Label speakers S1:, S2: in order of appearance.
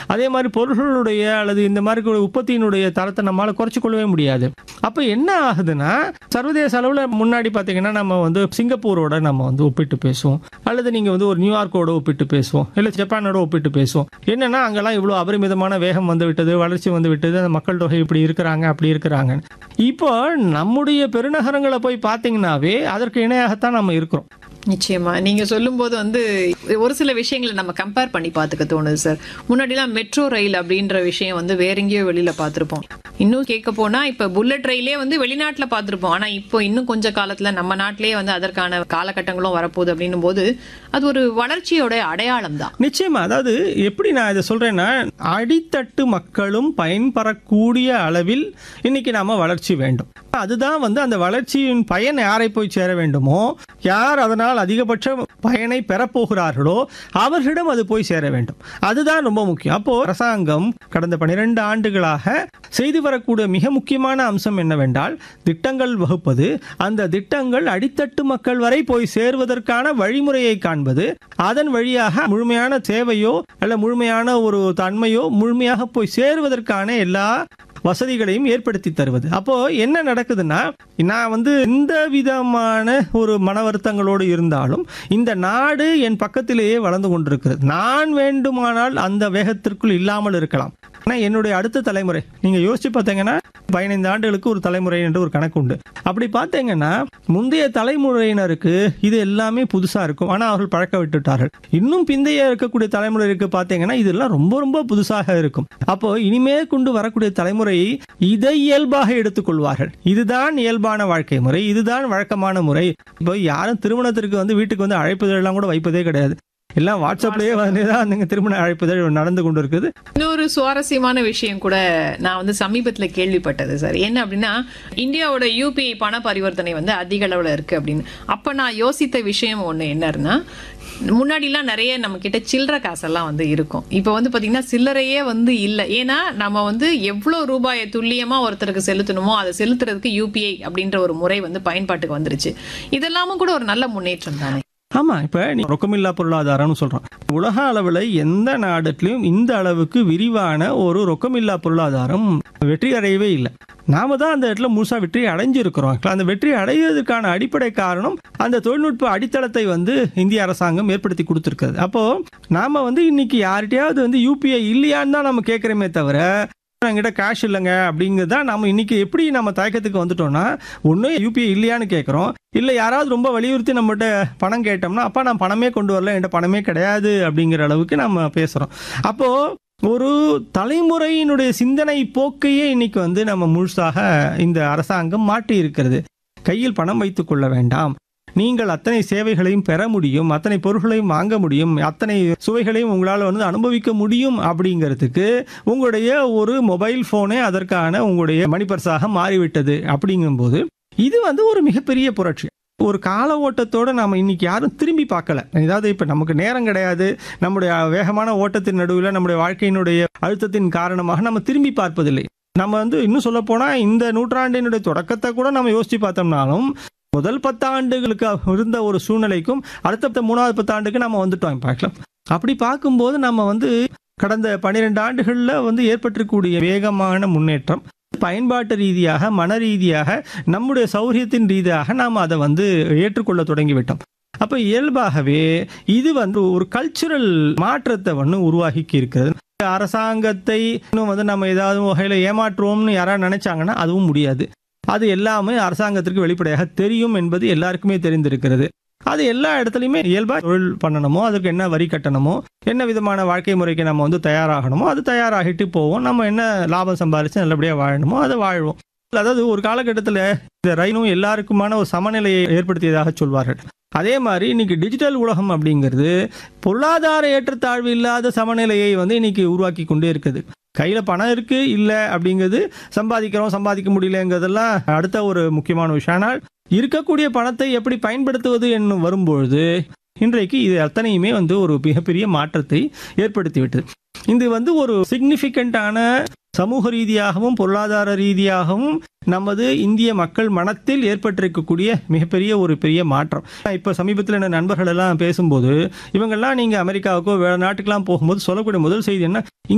S1: அதே மாதிரி பொருள்களுடைய அல்லது இந்த மாதிரி ஒரு உற்பத்தியினுடைய தரத்தை நம்மளால குறைச்சு கொள்ளவே முடியாது அப்போ என்ன ஆகுதுன்னா சர்வதேச அளவில் முன்னாடி பார்த்தீங்கன்னா நம்ம வந்து சிங்கப்பூரோட நம்ம வந்து ஒப்பிட்டு பேசுவோம் அல்லது நீங்கள் வந்து ஒரு நியூயார்க்கோட ஒப்பிட்டு பேசுவோம் இல்லை ஜப்பானோட ஒப்பிட்டு பேசுவோம் என்னன்னா அங்கெல்லாம் இவ்வளோ அபரிமிதமான வேகம் வந்து விட்டது வளர்ச்சி வந்து விட்டது அந்த மக்கள் தொகை இப்படி இருக்கிறாங்க அப்படி இருக்கிறாங்க இப்போ நம்முடைய பெருநகரங்களை போய் பார்த்தீங்கன்னாவே அதற்கு இணையாகத்தான் நம்ம இருக்கிறோம்
S2: நிச்சயமா நீங்க சொல்லும்போது வந்து ஒரு சில விஷயங்களை நம்ம கம்பேர் பண்ணி பார்த்துக்க தோணுது சார் முன்னாடிலாம் மெட்ரோ ரயில் அப்படின்ற விஷயம் வந்து வேற எங்கேயோ வெளியில பார்த்திருப்போம் இன்னும் கேட்க போனா இப்ப புல்லட் ரயிலே வந்து வெளிநாட்டுல பார்த்திருப்போம் ஆனா இப்போ இன்னும் கொஞ்ச காலத்துல நம்ம நாட்டிலேயே வந்து அதற்கான காலகட்டங்களும் வரப்போகுது அப்படின்னும் போது அது ஒரு வளர்ச்சியோட அடையாளம் தான்
S1: நிச்சயமா அதாவது எப்படி நான் இதை சொல்றேன்னா அடித்தட்டு மக்களும் பயன்பெறக்கூடிய அளவில் இன்னைக்கு நாம வளர்ச்சி வேண்டும் அதுதான் வந்து அந்த வளர்ச்சியின் பயன் யாரை போய் சேர வேண்டுமோ யார் அதனால் அதிகபட்ச பயனை பெறப்போகிறார்களோ அவர்களிடம் அது போய் சேர வேண்டும் அதுதான் ரொம்ப முக்கியம் அப்போ அரசாங்கம் கடந்த பனிரெண்டு ஆண்டுகளாக செய்து வரக்கூடிய மிக முக்கியமான அம்சம் என்னவென்றால் திட்டங்கள் வகுப்பது அந்த திட்டங்கள் அடித்தட்டு மக்கள் வரை போய் சேர்வதற்கான வழிமுறையை காண்பது அதன் வழியாக முழுமையான சேவையோ அல்ல முழுமையான ஒரு தன்மையோ முழுமையாக போய் சேருவதற்கான எல்லா வசதிகளையும் ஏற்படுத்தி தருவது அப்போ என்ன நடக்குதுன்னா நான் வந்து எந்த விதமான ஒரு மன வருத்தங்களோடு இருந்தாலும் இந்த நாடு என் பக்கத்திலேயே வளர்ந்து கொண்டிருக்கிறது நான் வேண்டுமானால் அந்த வேகத்திற்குள் இல்லாமல் இருக்கலாம் ஆனால் என்னுடைய அடுத்த தலைமுறை நீங்க யோசிச்சு பார்த்தீங்கன்னா பதினைந்து ஆண்டுகளுக்கு ஒரு தலைமுறை என்று ஒரு கணக்கு உண்டு அப்படி பார்த்தீங்கன்னா முந்தைய தலைமுறையினருக்கு இது எல்லாமே புதுசா இருக்கும் ஆனால் அவர்கள் பழக்க விட்டுட்டார்கள் இன்னும் பிந்தைய இருக்கக்கூடிய தலைமுறைக்கு பார்த்தீங்கன்னா இதெல்லாம் ரொம்ப ரொம்ப புதுசாக இருக்கும் அப்போ இனிமே கொண்டு வரக்கூடிய தலைமுறை இதை இயல்பாக எடுத்துக்கொள்வார்கள் இதுதான் இயல்பான வாழ்க்கை முறை இதுதான் வழக்கமான முறை இப்போ யாரும் திருமணத்திற்கு வந்து வீட்டுக்கு வந்து அழைப்புதல் எல்லாம் கூட வைப்பதே கிடையாது எல்லாம் வாட்ஸ்அப்லயே வந்து தான் நீங்க திருமண அழைப்புதல் நடந்து கொண்டு இருக்குது
S2: இன்னொரு சுவாரஸ்யமான விஷயம் கூட நான் வந்து சமீபத்துல கேள்விப்பட்டது சார் என்ன அப்படின்னா இந்தியாவோட யூபிஐ பண பரிவர்த்தனை வந்து அதிக அளவுல இருக்கு அப்படின்னு அப்ப நான் யோசித்த விஷயம் ஒண்ணு என்னன்னா முன்னாடிலாம் நிறைய நம்ம கிட்ட சில்லற காசெல்லாம் வந்து இருக்கும் இப்போ வந்து பாத்தீங்கன்னா சில்லறையே வந்து இல்லை ஏன்னா நம்ம வந்து எவ்வளவு ரூபாயை துல்லியமா ஒருத்தருக்கு செலுத்தணுமோ அதை செலுத்துறதுக்கு யூபிஐ அப்படின்ற ஒரு முறை வந்து பயன்பாட்டுக்கு வந்துருச்சு இதெல்லாமும் கூட ஒரு நல்ல முன்னேற்றம் தானே
S1: ஆமா இப்ப நீ ரொக்கமில்லா பொருளாதாரம்னு சொல்றோம் உலக அளவுல எந்த நாடுலையும் இந்த அளவுக்கு விரிவான ஒரு ரொக்கமில்லா பொருளாதாரம் வெற்றி அடையவே இல்லை நாம தான் அந்த இடத்துல முழுசா வெற்றி அடைஞ்சிருக்கிறோம் அந்த வெற்றி அடைவதற்கான அடிப்படை காரணம் அந்த தொழில்நுட்ப அடித்தளத்தை வந்து இந்திய அரசாங்கம் ஏற்படுத்தி கொடுத்துருக்குது அப்போ நாம வந்து இன்னைக்கு யார்கிட்டயாவது வந்து யூபிஐ இல்லையான்னு தான் நம்ம கேட்குறோமே தவிர என்கிட்ட கேஷ் இல்லைங்க அப்படிங்கிறது தான் நம்ம இன்னைக்கு எப்படி நம்ம தயக்கத்துக்கு வந்துட்டோம்னா ஒன்று யூபிஐ இல்லையான்னு கேட்குறோம் இல்லை யாராவது ரொம்ப வலியுறுத்தி நம்மகிட்ட பணம் கேட்டோம்னா அப்பா நான் பணமே கொண்டு வரல என்கிட்ட பணமே கிடையாது அப்படிங்கிற அளவுக்கு நம்ம பேசுகிறோம் அப்போது ஒரு தலைமுறையினுடைய சிந்தனை போக்கையே இன்னைக்கு வந்து நம்ம முழுசாக இந்த அரசாங்கம் மாற்றி இருக்கிறது கையில் பணம் வைத்துக் கொள்ள வேண்டாம் நீங்கள் அத்தனை சேவைகளையும் பெற முடியும் அத்தனை பொருட்களையும் வாங்க முடியும் அத்தனை சுவைகளையும் உங்களால் வந்து அனுபவிக்க முடியும் அப்படிங்கிறதுக்கு உங்களுடைய ஒரு மொபைல் ஃபோனே அதற்கான உங்களுடைய மணிப்பர்ஸாக மாறிவிட்டது அப்படிங்கும்போது இது வந்து ஒரு மிகப்பெரிய புரட்சி ஒரு கால ஓட்டத்தோட நாம இன்னைக்கு யாரும் திரும்பி பார்க்கல ஏதாவது இப்ப நமக்கு நேரம் கிடையாது நம்முடைய வேகமான ஓட்டத்தின் நடுவில் நம்முடைய வாழ்க்கையினுடைய அழுத்தத்தின் காரணமாக நம்ம திரும்பி பார்ப்பதில்லை நம்ம வந்து இன்னும் சொல்ல போனா இந்த நூற்றாண்டினுடைய தொடக்கத்தை கூட நம்ம யோசிச்சு பார்த்தோம்னாலும் முதல் பத்தாண்டுகளுக்கு இருந்த ஒரு சூழ்நிலைக்கும் அடுத்த மூணாவது பத்தாண்டுக்கு நம்ம வந்துட்டோம் பார்க்கலாம் அப்படி பார்க்கும்போது நம்ம வந்து கடந்த பன்னிரெண்டு ஆண்டுகளில் வந்து ஏற்பட்டிருக்கக்கூடிய வேகமான முன்னேற்றம் பயன்பாட்டு ரீதியாக மன ரீதியாக நம்முடைய சௌரியத்தின் ரீதியாக நாம் அதை வந்து ஏற்றுக்கொள்ள தொடங்கிவிட்டோம் அப்போ இயல்பாகவே இது வந்து ஒரு கல்ச்சுரல் மாற்றத்தை வந்து உருவாக்கி இருக்கிறது அரசாங்கத்தை இன்னும் வந்து நம்ம ஏதாவது வகையில் ஏமாற்றுவோம்னு யாராவது நினைச்சாங்கன்னா அதுவும் முடியாது அது எல்லாமே அரசாங்கத்திற்கு வெளிப்படையாக தெரியும் என்பது எல்லாருக்குமே தெரிந்திருக்கிறது அது எல்லா இடத்துலையுமே இயல்பாக தொழில் பண்ணணுமோ அதுக்கு என்ன வரி கட்டணுமோ என்ன விதமான வாழ்க்கை முறைக்கு நம்ம வந்து தயாராகணுமோ அது தயாராகிட்டு போவோம் நம்ம என்ன லாபம் சம்பாதிச்சு நல்லபடியாக வாழணுமோ அதை வாழ்வோம் அதாவது ஒரு காலகட்டத்தில் இந்த ரயிலும் எல்லாருக்குமான ஒரு சமநிலையை ஏற்படுத்தியதாக சொல்வார்கள் அதே மாதிரி இன்னைக்கு டிஜிட்டல் உலகம் அப்படிங்கிறது பொருளாதார ஏற்றத்தாழ்வு இல்லாத சமநிலையை வந்து இன்னைக்கு உருவாக்கி கொண்டே இருக்குது கையில் பணம் இருக்கு இல்லை அப்படிங்கிறது சம்பாதிக்கிறோம் சம்பாதிக்க முடியலங்கிறதெல்லாம் அடுத்த ஒரு முக்கியமான விஷயம் ஆனால் இருக்கக்கூடிய பணத்தை எப்படி பயன்படுத்துவது என்னும் வரும்பொழுது இன்றைக்கு இது அத்தனையுமே வந்து ஒரு மிகப்பெரிய மாற்றத்தை ஏற்படுத்திவிட்டது இது வந்து ஒரு சிக்னிஃபிகண்டான சமூக ரீதியாகவும் பொருளாதார ரீதியாகவும் நமது இந்திய மக்கள் மனத்தில் ஏற்பட்டிருக்கக்கூடிய மிகப்பெரிய ஒரு பெரிய மாற்றம் இப்போ சமீபத்தில் என்ன நண்பர்கள் எல்லாம் பேசும்போது இவங்கெல்லாம் நீங்கள் அமெரிக்காவுக்கோ வேறு நாட்டுக்கெல்லாம் போகும்போது சொல்லக்கூடிய முதல் செய்தி என்ன